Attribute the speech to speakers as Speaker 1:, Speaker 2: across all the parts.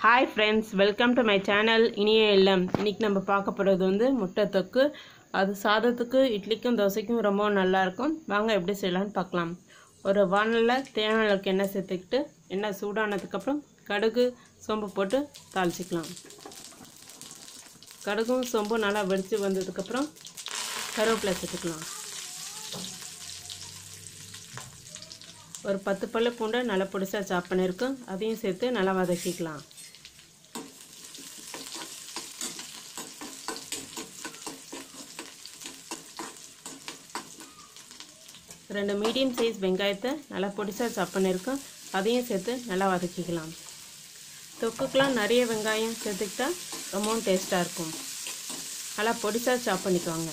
Speaker 1: hi friends welcome to my channel இனிய இல்லம் இன்றைக்கி நம்ம பார்க்க போகிறது வந்து முட்டை தொக்கு அது சாதத்துக்கு இட்லிக்கும் தோசைக்கும் ரொம்ப நல்லாயிருக்கும் வாங்க எப்படி செய்யலாம்னு பார்க்கலாம் ஒரு வானலில் தேவையான அளவுக்கு எண்ணெய் சேர்த்துக்கிட்டு எண்ணெய் சூடானதுக்கப்புறம் கடுகு சோம்பு போட்டு தாளிச்சிக்கலாம் கடுகும் சோம்பும் நல்லா வெடித்து வந்ததுக்கப்புறம் கருவேப்பிலை சேர்த்துக்கலாம் ஒரு பத்து பல்லு பூண்டை நல்லா பொடிசாக சாப் பண்ணியிருக்கோம் அதையும் சேர்த்து நல்லா வதக்கிக்கலாம் ரெண்டு மீடியம் சைஸ் வெங்காயத்தை நல்லா பொடிசாக சாப் பண்ணியிருக்கோம் அதையும் சேர்த்து நல்லா வதக்கிக்கலாம் தொக்குக்கெலாம் நிறைய வெங்காயம் சேர்த்துக்கிட்டா ரொம்பவும் டேஸ்ட்டாக இருக்கும் நல்லா பொடிசாக சாப் பண்ணிக்குவாங்க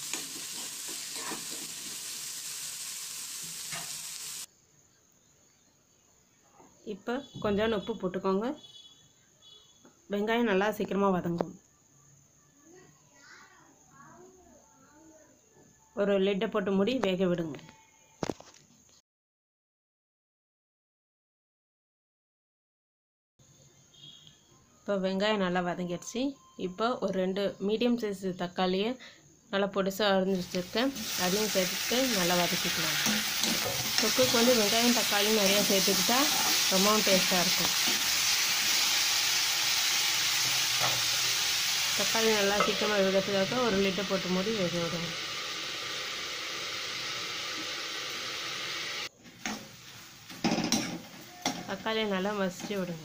Speaker 1: இப்போ கொஞ்சோண்டு உப்பு போட்டுக்கோங்க வெங்காயம் நல்லா சீக்கிரமாக வதங்கும் ஒரு லிட்டை போட்டு மூடி வேக விடுங்க இப்போ வெங்காயம் நல்லா வதங்கிடுச்சு இப்போ ஒரு ரெண்டு மீடியம் சைஸ் தக்காளியை நல்லா பொடிசாக அரிஞ்சு வச்சுருக்கேன் அதையும் சேர்த்துட்டு நல்லா வதக்கிக்கலாம் தொக்குக்கு வந்து வெங்காயம் தக்காளி நிறையா சேர்த்துக்கிட்டா ரொம்பவும் டேஸ்ட்டாக இருக்கும் தக்காளி நல்லா சீக்கிரமாக விடுறதுக்காக ஒரு லிட்டர் போட்டு மூடி வேக விடுங்க தக்காளியை நல்லா மசிச்சு விடுங்க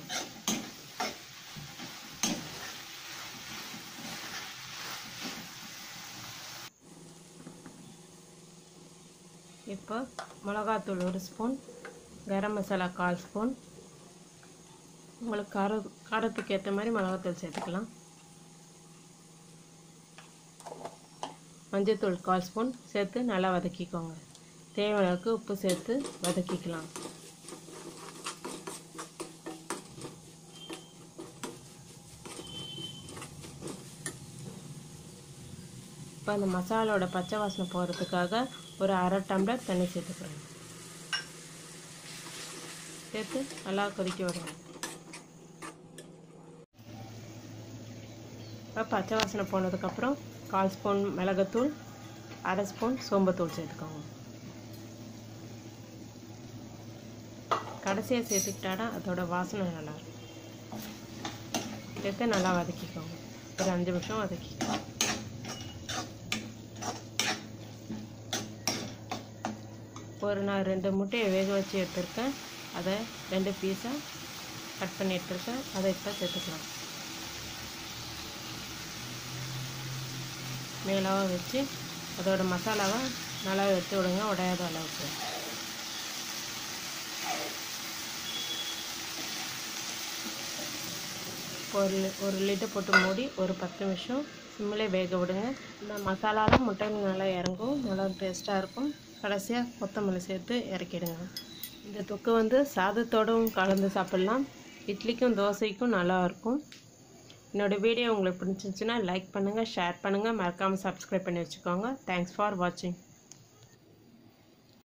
Speaker 1: இப்போ மிளகாத்தூள் ஒரு ஸ்பூன் கரம் மசாலா கால் ஸ்பூன் உங்களுக்கு காரம் காரத்துக்கு ஏற்ற மாதிரி மிளகாத்தூள் சேர்த்துக்கலாம் மஞ்சத்தூள் கால் ஸ்பூன் சேர்த்து நல்லா வதக்கிக்கோங்க தேவையான அளவுக்கு உப்பு சேர்த்து வதக்கிக்கலாம் இப்போ அந்த மசாலோட பச்சை வாசனை போகிறதுக்காக ஒரு அரை டம்ளர் தண்ணி சேர்த்துக்கிறேன் சேர்த்து நல்லா கொதிக்க விடுவோம் இப்போ பச்சை வாசனை போனதுக்கப்புறம் கால் ஸ்பூன் மிளகுத்தூள் அரை ஸ்பூன் சோம்புத்தூள் சேர்த்துக்கோங்க கடைசியாக சேர்த்துக்கிட்டாடா அதோட வாசனை நல்லாயிருக்கும் சேர்த்து நல்லா வதக்கிக்கோங்க ஒரு அஞ்சு நிமிஷம் வதக்கிக்கோங்க ஒரு நான் ரெண்டு முட்டையை வேக வச்சு எடுத்திருக்கேன் அதை ரெண்டு பீஸாக கட் பண்ணி எடுத்திருக்கேன் அதை இப்போ சேர்த்துக்கலாம் மேலாக வச்சு அதோட மசாலாவை நல்லா எடுத்து விடுங்க உடையாத அளவுக்கு ஒரு ஒரு லிட்டர் போட்டு மூடி ஒரு பத்து நிமிஷம் சிம்மிலே வேக விடுங்க இந்த மசாலாலாம் முட்டையில் நல்லா இறங்கும் நல்லா டேஸ்ட்டாக இருக்கும் கடைசியாக கொத்தமல்லி சேர்த்து இறக்கிடுங்க இந்த தொக்கு வந்து சாதத்தோடும் கலந்து சாப்பிட்லாம் இட்லிக்கும் தோசைக்கும் நல்லாயிருக்கும் என்னோடய வீடியோ உங்களுக்கு பிடிச்சிருந்துச்சுன்னா லைக் பண்ணுங்கள் ஷேர் பண்ணுங்கள் மறக்காமல் சப்ஸ்கிரைப் பண்ணி வச்சுக்கோங்க தேங்க்ஸ் ஃபார் வாட்சிங்